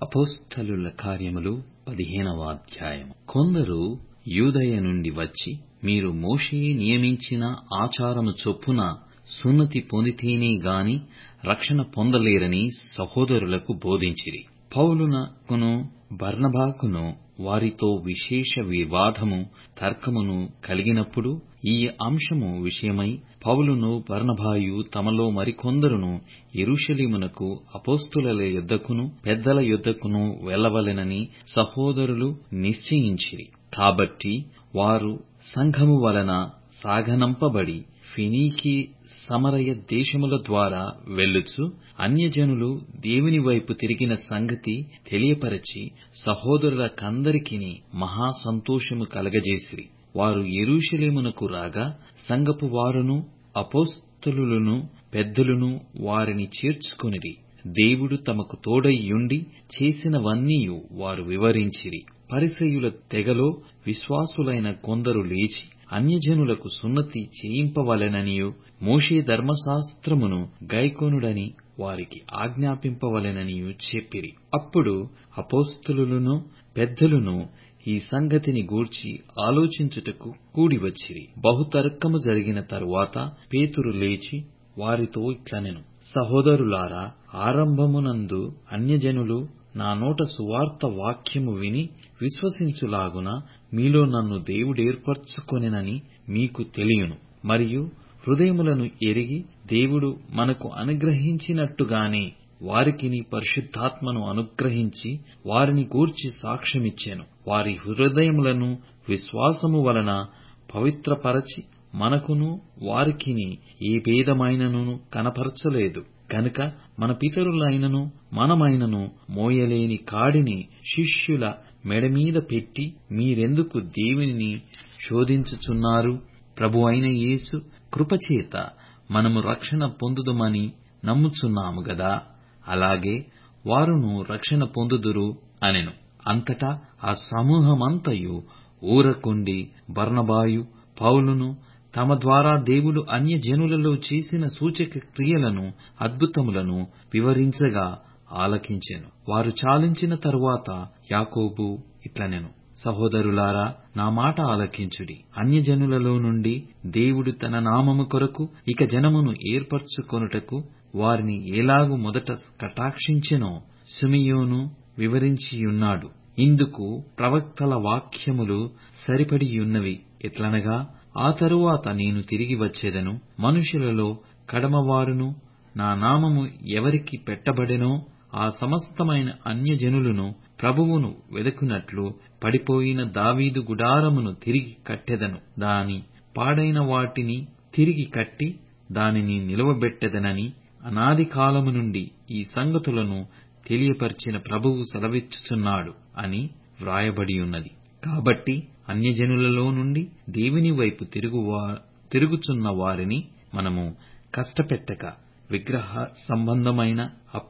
అపోస్తలుల కార్యములు పదిహేనవ అధ్యాయం కొందరు యూదయ నుండి వచ్చి మీరు మోషే నియమించిన ఆచారము చొప్పున సున్నతి పొందితేనే గాని రక్షణ పొందలేరని సహోదరులకు బోధించిరి పౌలునకును బర్నబాకును వారితో విశేష వివాదము తర్కమును కలిగినప్పుడు ఈ అంశము విషయమై పౌలును బర్నబాయు తమలో మరికొందరును యెరూషలేమునకు అపోస్తలుల యొద్దకును పెద్దల యొద్దకును వెళ్ళవలెనని సహోదరులు నిశ్చయించిరి కాబట్టి వారు సంఘము వలన సాగనంపబడి ఫెనీకే సమరయ దేశముల ద్వారా వెళ్ళుచు అన్యజనులు దేవుని వైపు తిరిగిన సంగతి తెలియపరచి సహోదరులకందరికిని మహా సంతోషము కలగజేసిరి వారు యెరూషలేమునకు రాగా సంఘపు వారును అపోస్తలులను పెద్దలును వారిని చేర్చుకొనిరి దేవుడు తమకు తోడైయుండి చేసినవన్నీయు వారు వివరించిరి పరిసయ్యుల తెగలో విశ్వాసులైన కొందరు లేచి అన్యజనులకు సున్నతి చేయింపవలెననియూ మోషే ధర్మశాస్త్రమును గైకొనుడని వారికి ఆజ్ఞాపింపవలెననియూ చెప్పిరి అప్పుడు అపోస్తలులను పెద్దలును ఈ సంగతిని గూర్చి ఆలోచించుటకు కూడివచ్చిరి బహుతర్కము జరిగిన తరువాత పేతురు లేచి వారితో ఇట్లనెను సహోదరులారా ఆరంభమునందు అన్యజనులు నా నోట సువార్త వాక్యము విని విశ్వసించులాగున మీలో నన్ను దేవుడేర్పరచుకొనెనని మీకు తెలియును మరియు హృదయములను ఎరిగి దేవుడు మనకు అనుగ్రహించినట్టుగానే వారికిని పరిశుద్ధాత్మను అనుగ్రహించి వారిని గూర్చి సాక్ష్యమిచ్చెను వారి హృదయములను విశ్వాసము వలన పవిత్రపరచి మనకును వారికిని ఏ భేదమైనను కనపరచలేదు గనుక మన పితరులైనను మనమైనను మోయలేని కాడిని శిష్యుల మెడమీద పెట్టి మీరెందుకు దేవునిని శోధించుచున్నారు ప్రభువైన యేసు కృపచేత మనము రక్షణ పొందుదుమని నమ్ముచున్నాము గదా అలాగే వారును రక్షణ పొందుదురు అనెను అంతటా ఆ సమూహమంతయు ఊరకుండి బర్నబాయు పౌలును తమ ద్వారా దేవుడు అన్యజనులలో చేసిన సూచక క్రియలను అద్భుతములను వివరించగా ఆలకించెను వారు చాలించిన తరువాత యాకోబు ఇట్లనెను సహోదరులారా నా మాట ఆలకించుడి అన్యజనులలో నుండి దేవుడు తన నామము కొరకు ఇక జనమును ఏర్పరచుకొనుటకు వారిని ఎలాగు మొదట కటాక్షించెనో సిమియోను వివరించియున్నాడు ఇందుకు ప్రవక్తల వాక్యములు సరిపడియున్నవి ఎట్లనగా ఆ తరువాత నేను తిరిగి వచ్చేదను మనుషులలో కడమవారును నా నామము ఎవరికి పెట్టబడెనో ఆ సమస్తమైన అన్యజనులను ప్రభువును వెదకునట్లు పడిపోయిన దావీదు గుడారమును తిరిగి కట్టెదను దాని పాడైన వాటిని తిరిగి కట్టి దానిని నిలువబెట్టెదనని అనాది కాలము నుండి ఈ సంగతులను తెలియపరిచిన ప్రభువు సెలవిచ్చుచున్నాడు అని వ్రాయబడియున్నది కాబట్టి అన్యజనులలో నుండి దేవుని వైపు తిరుగుచున్న వారిని మనము కష్టపెట్టక విగ్రహ సంబంధమైన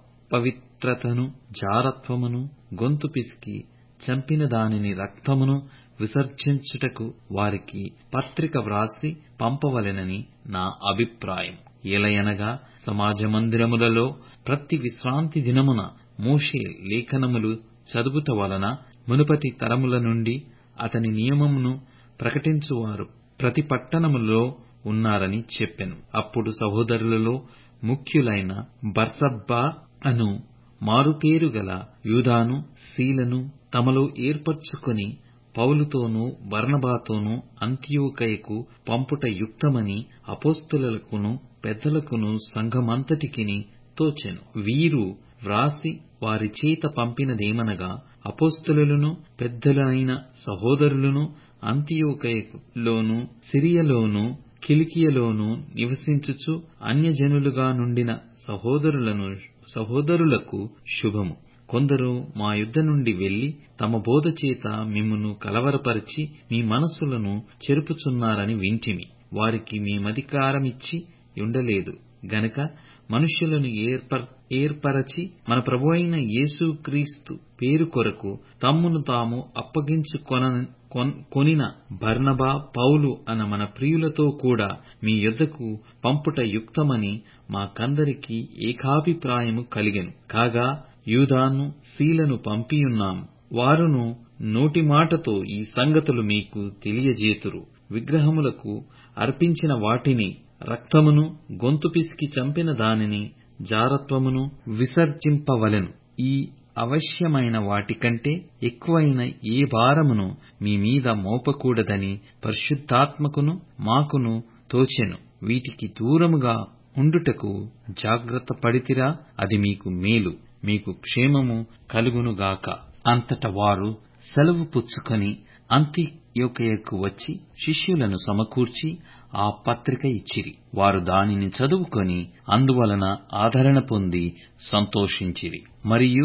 అపవిత్రతను జారత్వమును గొంతు పిసికి చంపిన దానిని రక్తమును విసర్జించుటకు వారికి పత్రిక వ్రాసి పంపవలెనని నా అభిప్రాయం ఏలయనగా సమాజమందిరములలో ప్రతి విశ్రాంతి దినమున మోషే లేఖనములు చదువుట వలన మునుపటి తరముల నుండి అతని నియమమును ప్రకటించువారు ప్రతి పట్టణములో ఉన్నారని చెప్పెను అప్పుడు సహోదరులలో ముఖ్యులైన బర్సబ్బా అను మారుపేరు గల యూదాను శీలను తమలో ఏర్పరచుకొని పౌలుతోనూ బర్నబాతోనూ అంత్యోకయకు పంపుట యుక్తమని అపోస్తలులకును పెద్దలకును సంఘమంతటికిని తోచెను వీరు వ్రాసి వారి చేత పంపినదేమనగా అపోస్తలులను పెద్దలైన సహోదరులను అంత్యోకయలోను సిరియలోను కిలికియలోను నివసించుచు అన్యజనులుగా నుండిన సహోదరులను సహోదరులకు శుభము కొందరు మా యుద్ధ నుండి వెళ్లి తమ బోధ చేత మిమ్మును కలవరపరిచి మీ మనస్సులను చెరుపుచున్నారని వింటిమి వారికి మేమధికారమిచ్చి ఉండలేదు గనక మనుష్యులను ఏర్పరచి మన ప్రభువైన యేసుక్రీస్తు పేరు కొరకు తమ్మును తాము అప్పగించుకొనిన బర్నబా పౌలు అన మన ప్రియులతో కూడా మీ యొద్దకు పంపుట యుక్తమని మాకందరికి ఏకాభిప్రాయము కలిగెను కాగా యూదాను సీలను పంపియున్నాం వారును నోటి మాటతో ఈ సంగతులు మీకు తెలియజేతురు విగ్రహములకు అర్పించిన వాటిని రక్తమును గొంతు పిసికి చంపిన దానిని జారత్వమును విసర్జింపవలెను ఈ అవశ్యమైన వాటికంటే ఎక్కువైన ఏ భారమును మీ మీద మోపకూడదని పరిశుద్ధాత్మకును మాకును తోచెను వీటికి దూరముగా ఉండుటకు జాగ్రత్త పడితిరా అది మీకు మేలు మీకు క్షేమము కలుగునుగాక అంతట వారు సెలవు పుచ్చుకొని అంతియొకయకు వచ్చి శిష్యులను సమకూర్చి ఆ పత్రిక ఇచ్చిరి వారు దానిని చదువుకొని అందువలన ఆదరణ పొంది సంతోషించిరి మరియు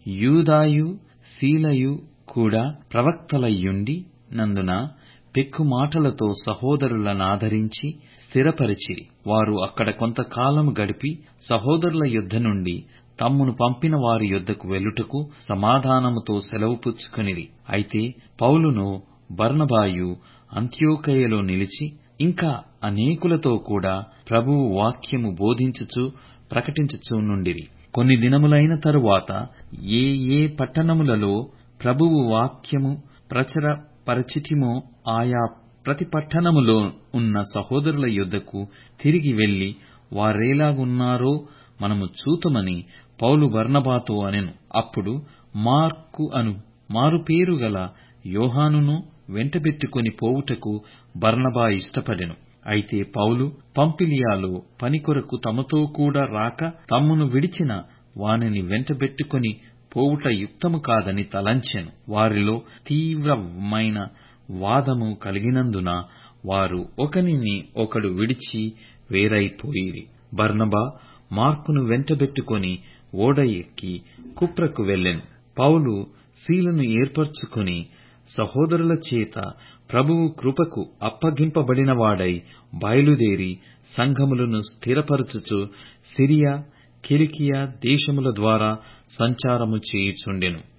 యూదాయు సీలయు కూడా ప్రవక్తలయ్యుండి నందున పెక్కు మాటలతో సహోదరులనాదరించి స్థిరపరిచిరి వారు అక్కడ కొంతకాలము గడిపి సహోదరుల యొద్ద నుండి తమ్మును పంపిన వారి యొద్దకు వెళ్ళుటకు సమాధానముతో సెలవు పుచ్చుకొనిరి అయితే పౌలును బర్నబాయు అంత్యోకయలో నిలిచి ఇంకా అనేకులతో కూడా ప్రభువు వాక్యము బోధించుచు ప్రకటించుచు నుండిరి కొన్ని దినములైన తరువాత ఏ ఏ పట్టణములలో ప్రభువు వాక్యము ప్రచురపరచితిమో ఆయా ప్రతి పట్టణములో ఉన్న సహోదరుల యొద్దకు తిరిగి వెళ్లి వారేలాగున్నారో మనము చూతుమని పౌలు బర్నబాతో అనెను అప్పుడు మార్కు అను మారుపేరు గల యోహానును వెంటబెట్టుకొని పోవుటకు బర్నబా ఇష్టపడెను అయితే పౌలు పంపిలియాలో పని కొరకు తమతో కూడా రాక తమ్మును విడిచిన వానిని వెంటబెట్టుకొని పోవుట యుక్తము కాదని తలంచెను వారిలో తీవ్రమైన వాదము కలిగినందున వారు ఒకనిని ఒకడు విడిచి వేరైపోయిరి బర్నబా మార్కును వెంటబెట్టుకొని ఓడ ఎక్కి కుప్రకు వెళ్ళెను పౌలు శీలను ఏర్పరచుకొని సహోదరుల చేత ప్రభువు కృపకు అప్పగింపబడినవాడై బయలుదేరి సంఘములను స్థిరపరచుచు సిరియా కిలికియా దేశముల ద్వారా సంచారము చేయుచుండెను